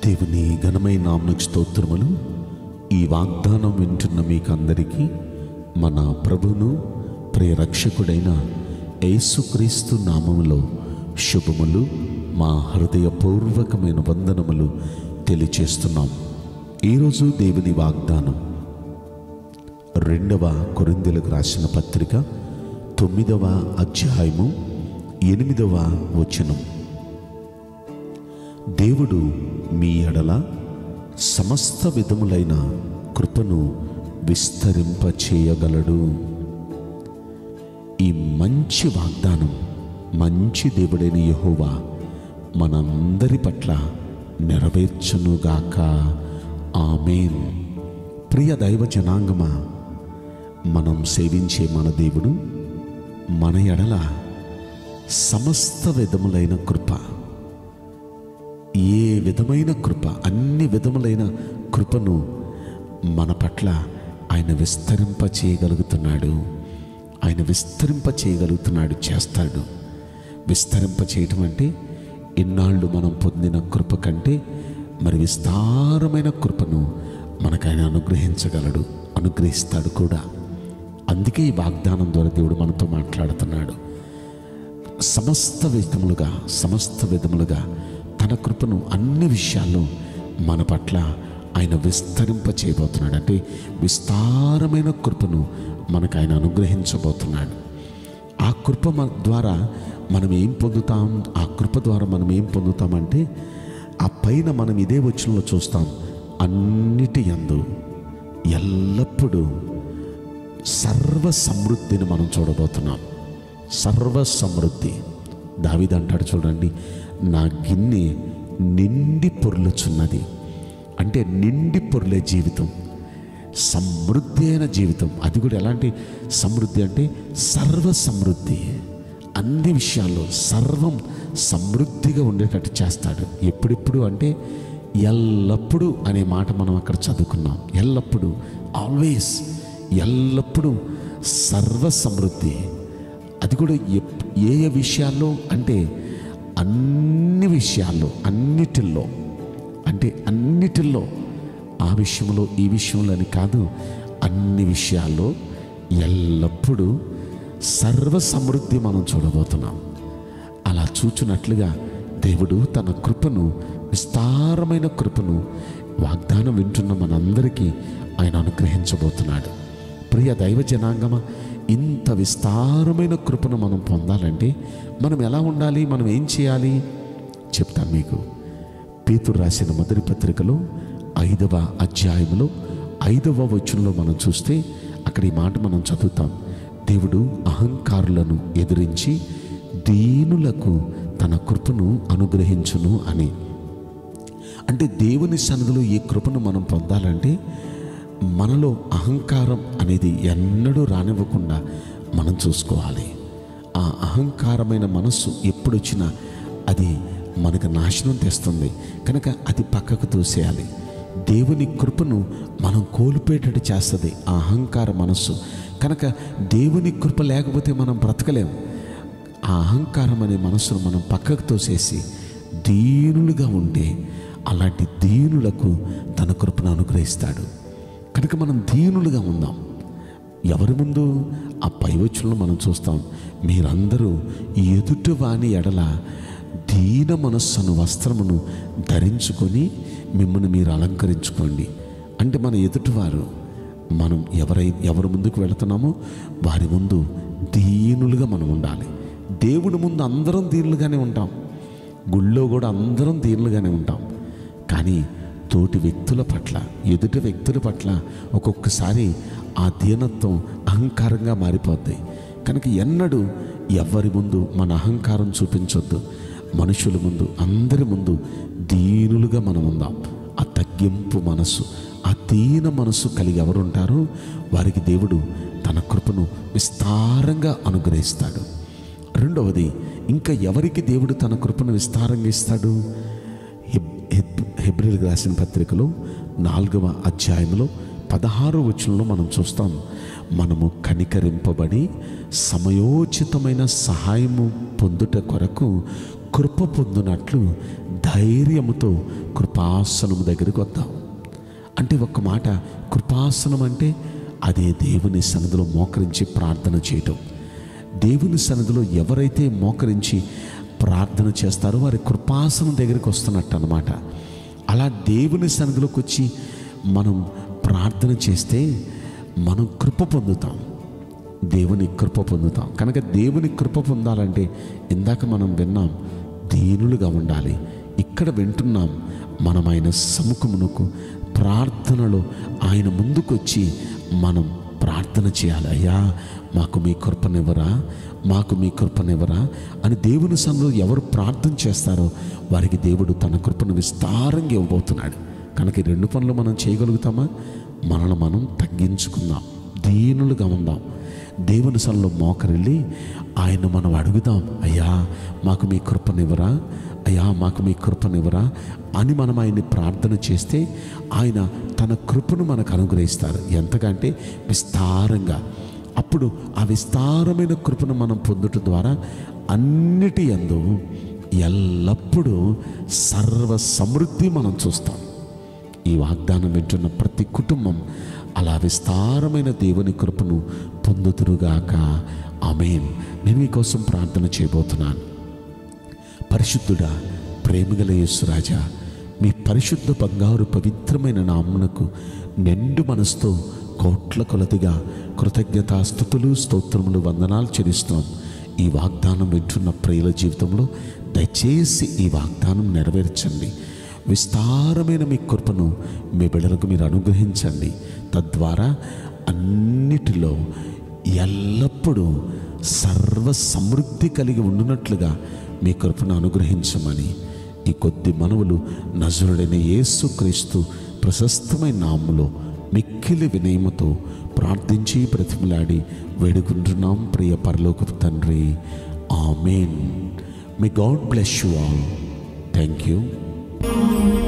దేవుని ఘనమైన నామకు స్తోత్రములు ఈ వాగ్దానం వింటున్న మీకు అందరికీ మన ప్రభును ప్రియరక్షకుడైన యేసుక్రీస్తు నామములో శుభములు మా హృదయపూర్వకమైన వందనములు తెలియచేస్తున్నాం ఈరోజు దేవుని వాగ్దానం రెండవ కొరిందెలకు రాసిన పత్రిక తొమ్మిదవ అధ్యాయము ఎనిమిదవ వచనం దేవుడు మీ ఎడల సమస్త విధములైన కృపను విస్తరింపచేయగలడు ఈ మంచి వాగ్దానం మంచి దేవుడైన యెహోవా మనందరి పట్ల నెరవేర్చునుగాక ఆమెన్ ప్రియ దైవ జనాంగమా మనం సేవించే మన దేవుడు మన ఎడల సమస్త విధములైన కృప ఏ విధమైన కృప అన్ని విధములైన కృపను మన పట్ల ఆయన విస్తరింప చేయగలుగుతున్నాడు ఆయన విస్తరింప చేయగలుగుతున్నాడు చేస్తాడు విస్తరింప చేయటం అంటే ఇన్నాళ్ళు మనం పొందిన కృప కంటే మరి విస్తారమైన కృపను మనకు ఆయన అనుగ్రహించగలడు అనుగ్రహిస్తాడు కూడా అందుకే ఈ వాగ్దానం ద్వారా దేవుడు మనతో మాట్లాడుతున్నాడు సమస్త విధములుగా సమస్త విధములుగా తన కృపను అన్ని విషయాల్లో మన పట్ల ఆయన విస్తరింప చేయబోతున్నాడు అంటే విస్తారమైన కృపను మనకు ఆయన అనుగ్రహించబోతున్నాడు ఆ కృప మన ద్వారా మనం ఏం పొందుతాం ఆ కృప ద్వారా మనం ఏం పొందుతామంటే ఆ పైన మనం ఇదే వచనంలో చూస్తాం అన్నిటి యందు ఎల్లప్పుడూ సర్వ సమృద్ధిని మనం చూడబోతున్నాం సర్వ సమృద్ధి దావిదంటాడు చూడండి నా గిన్నె నిండి పొర్లుచున్నది అంటే నిండి పొర్లే జీవితం సమృద్ధి అయిన జీవితం అది కూడా ఎలాంటి సమృద్ధి అంటే సర్వ సమృద్ధి అన్ని విషయాల్లో సర్వం సమృద్ధిగా ఉండేటట్టు చేస్తాడు ఎప్పుడెప్పుడు అంటే ఎల్లప్పుడూ అనే మాట మనం అక్కడ చదువుకున్నాం ఎల్లప్పుడూ ఆల్వేస్ ఎల్లప్పుడూ సర్వ సమృద్ధి అది కూడా ఎప్- ఏ ఏ విషయాల్లో అంటే అన్ని విషయాల్లో అన్నిటిల్లో అంటే అన్నిటిల్లో ఆ విషయంలో ఈ విషయంలో అని కాదు అన్ని విషయాల్లో ఎల్లప్పుడూ సర్వ సమృద్ధి మనం చూడబోతున్నాం అలా చూచున్నట్లుగా దేవుడు తన కృపను విస్తారమైన కృపను వాగ్దానం వింటున్న మనందరికీ ఆయన అనుగ్రహించబోతున్నాడు ప్రియ దైవ జనాంగమ ఇంత విస్తారమైన కృపను మనం పొందాలంటే మనం ఎలా ఉండాలి మనం ఏం చేయాలి చెప్తాను మీకు పేతురు రాసిన మొదటి పత్రికలో ఐదవ అధ్యాయంలో ఐదవ వచనంలో మనం చూస్తే అక్కడ ఈ మాట మనం చదువుతాం దేవుడు అహంకారులను ఎదిరించి దీనులకు తన కృపను అనుగ్రహించును అని అంటే దేవుని సన్నిధిలో ఈ కృపను మనం పొందాలంటే మనలో అహంకారం అనేది ఎన్నడూ రానివ్వకుండా మనం చూసుకోవాలి ఆ అహంకారమైన మనస్సు ఎప్పుడొచ్చినా అది మనకు నాశనం తెస్తుంది కనుక అది పక్కకు తోసేయాలి దేవుని కృపను మనం కోల్పోయేటట్టు చేస్తుంది ఆ అహంకార మనస్సు కనుక దేవుని కృప లేకపోతే మనం బ్రతకలేం ఆ అహంకారం అనే మనస్సును మనం పక్కకు తోసేసి దీనులుగా ఉండే అలాంటి దీనులకు తన కృపను అనుగ్రహిస్తాడు కనుక మనం దీనులుగా ఉందాం ఎవరి ముందు ఆ పైవచ్చులను మనం చూస్తాం మీరందరూ ఎదుటి వాని ఎడల దీన మనస్సును వస్త్రమును ధరించుకొని మిమ్మల్ని మీరు అలంకరించుకోండి అంటే మన ఎదుటివారు మనం ఎవరై ఎవరి ముందుకు వెళుతున్నామో వారి ముందు దీనులుగా మనం ఉండాలి దేవుడి ముందు అందరం దీనులుగానే ఉంటాం గుళ్ళో కూడా అందరం దీనులుగానే ఉంటాం కానీ తోటి వ్యక్తుల పట్ల ఎదుటి వ్యక్తుల పట్ల ఒక్కొక్కసారి ఆ దీనత్వం అహంకారంగా మారిపోద్ది కనుక ఎన్నడూ ఎవరి ముందు మన అహంకారం చూపించొద్దు మనుషుల ముందు అందరి ముందు దీనులుగా మనం ఉందాం ఆ తగ్గింపు మనస్సు ఆ దీన మనస్సు కలిగి ఎవరుంటారో వారికి దేవుడు తన కృపను విస్తారంగా అనుగ్రహిస్తాడు రెండవది ఇంకా ఎవరికి దేవుడు తన కృపను విస్తారంగా ఇస్తాడు హెబ్ హెబ్ హెబ్రిల్కి రాసిన పత్రికలో నాలుగవ అధ్యాయంలో పదహారు వచనంలో మనం చూస్తాం మనము కనికరింపబడి సమయోచితమైన సహాయము పొందుట కొరకు కృప పొందినట్లు ధైర్యముతో కృపాసనము దగ్గరికి వద్దాం అంటే ఒక మాట కృపాసనం అంటే అదే దేవుని సన్నిధిలో మోకరించి ప్రార్థన చేయటం దేవుని సన్నిధిలో ఎవరైతే మోకరించి ప్రార్థన చేస్తారో వారి కృపాసనం దగ్గరికి వస్తున్నట్టు అనమాట అలా దేవుని సన్నిధిలోకి వచ్చి మనం ప్రార్థన చేస్తే మనం కృప పొందుతాం దేవుని కృప పొందుతాం కనుక దేవుని కృప పొందాలంటే ఇందాక మనం విన్నాం దీనులుగా ఉండాలి ఇక్కడ వింటున్నాం మనం ఆయన సముఖమునకు ప్రార్థనలో ఆయన ముందుకొచ్చి మనం ప్రార్థన చేయాలి అయ్యా మాకు మీ కృపనివ్వరా మాకు మీ కృపనివ్వరా అని దేవుని సన్నిధిలో ఎవరు ప్రార్థన చేస్తారో వారికి దేవుడు తన కృపను విస్తారంగా ఇవ్వబోతున్నాడు కనుక ఈ రెండు పనులు మనం చేయగలుగుతామా మనల్ని మనం తగ్గించుకుందాం దీనులుగా ఉందాం దేవుని సన్నిలో మోకరిల్లి ఆయన మనం అడుగుదాం అయ్యా మాకు మీ కృపనివ్వరా అయ్యా మాకు మీ కృపనివ్వరా అని మనం ఆయన్ని ప్రార్థన చేస్తే ఆయన తన కృపను మనకు అనుగ్రహిస్తారు ఎంతకంటే విస్తారంగా అప్పుడు ఆ విస్తారమైన కృపను మనం పొందుట ద్వారా అన్నిటి యందు ఎల్లప్పుడూ సర్వ సమృద్ధి మనం చూస్తాం ఈ వాగ్దానం వింటున్న ప్రతి కుటుంబం అలా విస్తారమైన దేవుని కృపను పొందుతురుగాక ఆమెన్ నేను మీకోసం ప్రార్థన చేయబోతున్నాను పరిశుద్ధుడా ప్రేమగల యేసురాజా మీ పరిశుద్ధ బంగారు పవిత్రమైన నామునకు నిండు మనసుతో కోట్ల కొలదిగా కృతజ్ఞతాస్థుతులు స్తోత్రములు వందనాలు చెల్లిస్తున్నాం ఈ వాగ్దానం వింటున్న ప్రియుల జీవితంలో దయచేసి ఈ వాగ్దానం నెరవేర్చండి విస్తారమైన మీ కృపను మీ బిడ్డలకు మీరు అనుగ్రహించండి తద్వారా అన్నిటిలో ఎల్లప్పుడూ సర్వ సమృద్ధి కలిగి ఉండునట్లుగా మీ కృపను అనుగ్రహించమని ఈ కొద్ది మనవులు నజరుడైన యేసుక్రీస్తు ప్రశస్తమైన నామములో మిక్కిలి వినయముతో ప్రార్థించి బ్రతిమలాడి వేడుకుంటున్నాం ప్రియ పరలోకపు తండ్రి amen may God bless you all thank you